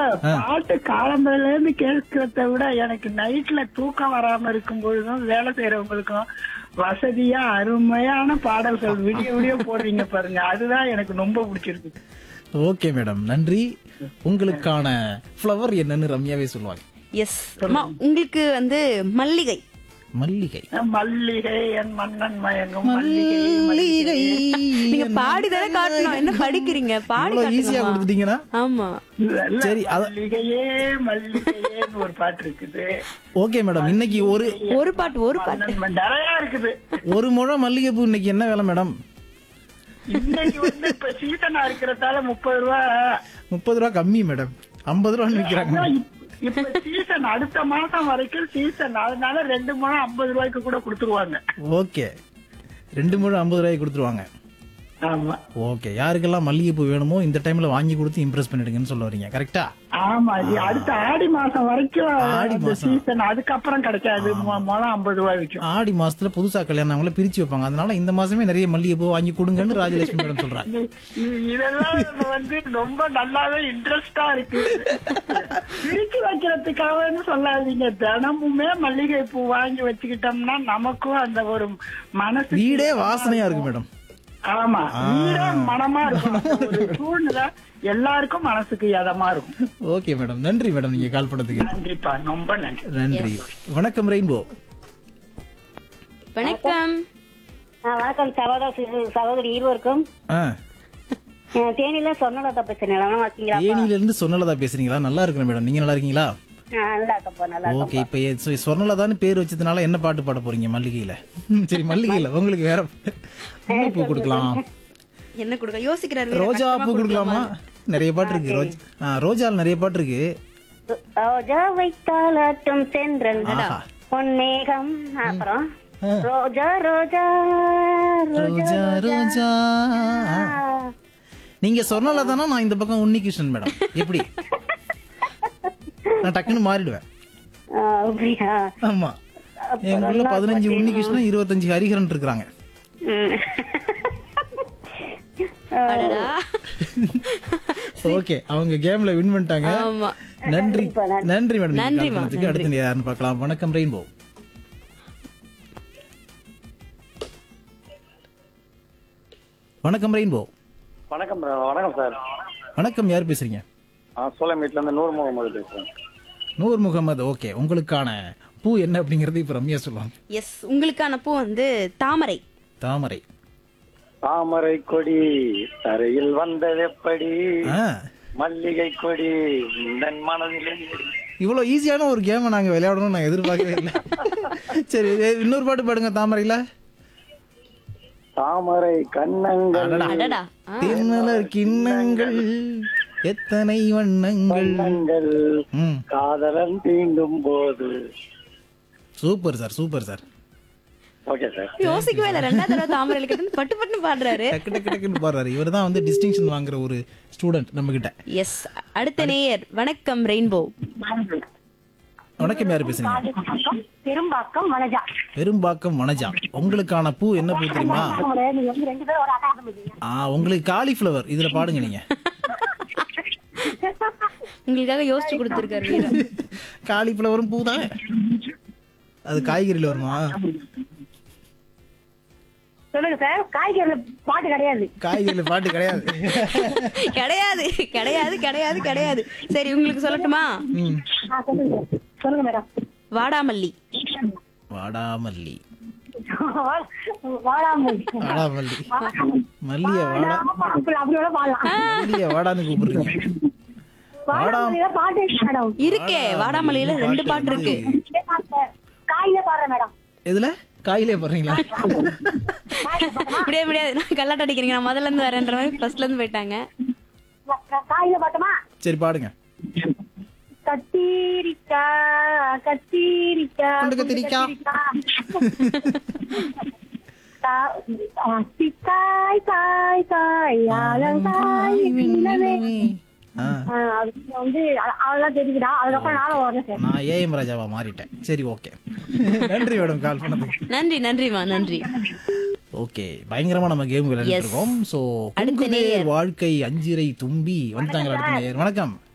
பாட்டு காலம்பரையில இருந்து கேட்கறத விட எனக்கு நைட்ல தூக்கம் வராம இருக்கும் பொழுதும் வேலை செய்யறவங்களுக்கும் வசதியா அருமையான பாடல்கள் விடிய விடிய போடுறீங்க பாருங்க அதுதான் எனக்கு ரொம்ப பிடிச்சிருக்கு ஓகே மேடம் நன்றி உங்களுக்கான ஃப்ளவர் என்னன்னு ரம்யாவே சொல்லுவாங்க எஸ் அம்மா உங்களுக்கு வந்து மல்லிகை மல்லிகை மல்லிகை என் மன்னன் மயங்கும் மல்லிகை மல்லிகை நீங்க பாடிதானே காட்டணும் என்ன படிக்கிறீங்க பாடி இவ்வளவு ஈஸியா காட்டுங்கம்மா. கொடுத்துட்டீங்கன்னா ஆமா இல்ல, சரி, அத- மல்லிகையே மல்லிகையேன்னு ஒரு பாட்டு இருக்குது ஓகே மேடம் இன்னைக்கு ஒரு ஒரு பாட்டு ஒரு பாட்டு மன்னன் நிறைய இருக்குது ஒரு முழம் மல்லிகைப்பூ இன்னைக்கு என்ன வேலை மேடம் இன்னைக்கு வந்து இப்ப சீசனா இருக்கிறதால முப்பது ரூபா முப்பது ரூபா கம்மி மேடம் ஐம்பது ரூபான்னு விற்கிறாங்க அதான் இப்ப- இப்ப சீசன் அடுத்த மாசம் வரைக்கும் சீசன் அதனால ரெண்டு முழம் ஐம்பது ரூபாய்க்கு கூட கொடுத்துருவாங்க ஓகே ரெண்டு முழம் ஐம்பது ரூபாய்க்கு கொடுத்துருவாங்க ஆமா ஓகே யாருக்கெல்லாம் மல்லிகைப்பூ வேணுமோ இந்த டைம்ல வாங்கி கொடுத்து இம்ப்ரெஸ் பண்ணிடுங்கன்னு சொல்ல வரீங்க கரெக்டா ஆமா இது அடுத்த ஆடி மாசம் வரைக்கும் ஆடி அந்த மாசம். சீசன் அதுக்கப்புறம் கிடைக்காது மு- முழம் ஐம்பது ரூபாய் விற்கும் ஆடி மாசத்துல புதுசா கல்யாணம் அவங்கள பிரிச்சு வைப்பாங்க அதனால இந்த மாசமே நிறைய மல்லிகைப்பூ வாங்கி கொடுங்கன்னு ராஜலட்சுமி மேடம் சொல்றாங்க இது- இது- இதெல்லாம் வந்து ரொம்ப நல்லாவே இன்ட்ரெஸ்டா இருக்கு பிரிச்சு வைக்கிறதுக்காகன்னு சொல்லாதீங்க தினமுமே மல்லிகை பூ வாங்கி வச்சுக்கிட்டோம்னா நமக்கும் அந்த ஒரு மனசு வீடே வாசனையா இருக்கு மேடம் ஆமா வீடே மனமா இருக்கும் அந்த ஒரு சூழ்நிலை எல்லாருக்கும் மனசுக்கு இதமா இருக்கும் ஓகே மேடம் நன்றி மேடம் நீங்க கால் பண்ணதுக்கு நன்றிப்பா ரொம்ப நன்றி நன்றி வணக்கம் ரெயின்போ வணக்கம் ஆ, வணக்கம் சகோதர சகோதரி இருவருக்கும் ஆ ஆ, தேனியில சொன்னதை பேசுறேன் நல்லா இருக்கீங்களா தேனியில இருந்து சொன்னலதா பேசுறீங்களா நல்லா இருக்கிறேன் மேடம் நீங்க நல்லா இருக்கீங்களா ஆ, நல்லா இருக்கப்பா நல்லா ஓகே இப்ப எ- சொ- சொர்ணலதான்னு பேர் வச்சதுனால என்ன பாட்டு பாட போறீங்க மல்லிகையில ம், சரி மல்லிகையில உங்களுக்கு வேற என்ன பூ கொடுக்கலாம் என்ன கொடுக்க யோசிக்கிறாரு வீர, ரோஜா கஷ்டமா பூ கொடுக்கலாமா நிறைய பாட்டு இருக்கு ரோஜ் ஆ, ரோஜால நிறைய பாட்டு இருக்கு ரோஜா வைத்தாலாட்டும் சென்றல் ஆஹா. பொன்மேகம் அப்புறம் ரோஜா ரோஜா ரோஜா ரோஜா நீங்க சொர்ணலதானா நான் இந்த பக்கம் உன்னிகிருஷ்ணன் மேடம் எப்படி நான் டக்குன்னு மாறிடுவேன் ஆ, அப்படியா ஆமா எங்களுக்குள்ள பதினஞ்சு உன்னிகிருஷ்ணன் இருபத்தஞ்சு ஹரிஹரன் இருக்கிறாங்க ம். அடடா. ஓகே அவங்க கேம்ல வின் பண்ணிட்டாங்க ஆமா நன்றி நன்றி மேடம் நீங்க நன்றி, call பண்ணதுக்கு. அடுத்து நீ யாருன்னு பார்க்கலாம் வணக்கம் ரெயின்போ வணக்கம் ரெயின்போ வணக்கம் bro. வணக்கம் சார் வணக்கம் யார் பேசுறீங்க சோழமேட்ல இருந்து நூறு முகமது பேசுறேன் நூர் முகமது ஓகே உங்களுக்கான பூ என்ன அப்படிங்கறது இப்ப ரம்யா சொல்லுவாங்க எஸ் உங்களுக்கான பூ வந்து தாமரை தாமரை தாமரை கொடி தரையில் வந்ததெப்படி ஆ, மல்லிகை கொடி உந்தன் மனதிலே இவ்வளவு ஈஸியான ஒரு கேமை நாங்க விளையாடணும்னு நான் எதிர்பார்க்கவே இல்லை சரி ஏ, இன்னொரு பாட்டு பாடுங்க தாமரையில தாமரை கண்ணங்கள் அடடா ஆ, தென்மலர் கிண்ணங்கள் எத்தனை வண்ணங்கள் கண்ணங்கள் ம் காதலன் தீண்டும் போது super sir super sir okay sir யோசிக்கவே இல்ல ரெண்டாவது தடவை தாமரையில கேட்டு பட்டு பட்டுன்னு பாடுறாரு டக்கு டக்கு டக்குன்னு பாடுறாரு இவர் தான் வந்து டிஸ்டிங்ஷன் வாங்குற ஒரு ஸ்டூடெண்ட் நம்ம கிட்ட எஸ் அடுத்த நேயர் வணக்கம் ரெயின்போ வணக்கம் யாரு பேசுறீங்க பெரும்பாக்கம் மனஜா பெரும்பாக்கம் வனஜா உங்களுக்கான பூ என்ன பூ தெரியுமா நீங்க வந்து ரெண்டு பேரும் ஒரு அட்டாக முடியும் ஆ உங்களுக்கு காலிஃப்ளவர் இதுல பாடுங்க நீங்க உங்களுக்காக யோசிச்சு கொடுத்திருக்காரு வீரா காலிஃப்ளவரும் பூ தான் அது காய்கறியில வருமா சொல்லுங்க சார் காய்கறி பாட்டு கிடையாது காய்கறியில பாட்டு கிடையாது கிடையாது கிடையாது கிடையாது கிடையாது சரி உங்களுக்கு சொல்லட்டுமா ம். ஆ, சொல்லுங்க சொல்லுங்க மேடம் வாடாமல்லி வாடாமல்லி வாடாமல் வாடாமல்லி மல்லிய வாடா அப்படி வேணா பாடலாம் மல்லிய வாடான்னு கூப்பிடுறீங்க வாடாமல்லியில பாட்டு இருக்கு மேடம் இருக்கே வாடாமல்லியில ரெண்டு பாட்டு இருக்கு காயில பாடுறேன் மேடம் எதுல காயிலே பாடுறீங்களா முடியாது முடியாது நான் கல்லாட்ட அடிக்கிறீங்க நான் முதல்ல இருந்து வரேன்ற மாதிரி ஃபர்ஸ்ட்ல இருந்து போயிட்டாங்க காயில பாட்டுமா சரி பாடுங்க கத்தீரிக்கா கத்தீரிக்கா குண்டு கத்திரிக்கா. தா- ஆ, தாய் தாய் தாய் ஆலங்காய் நிலவே. ஆ, ஆ, அது வந்து அ- அதெல்லாம் தெரிஞ்சுடா அதுக்கப்புறம் நானும் வரேன் சார் நான் ஏஎம் ராஜாவா மாறிட்டேன் சரி ஓகே நன்றி மேடம் கால் பண்ணதுக்கு நன்றி நன்றிமா நன்றி ஓகே பயங்கரமா நம்ம கேம் விளையாடிட்டு Yes. இருக்கோம் சோ அடுத்த குங்குதே நேயர். வாழ்க்கை அஞ்சிரை தும்பி வந்துட்டாங்க அடுத்த நேயர் வணக்கம்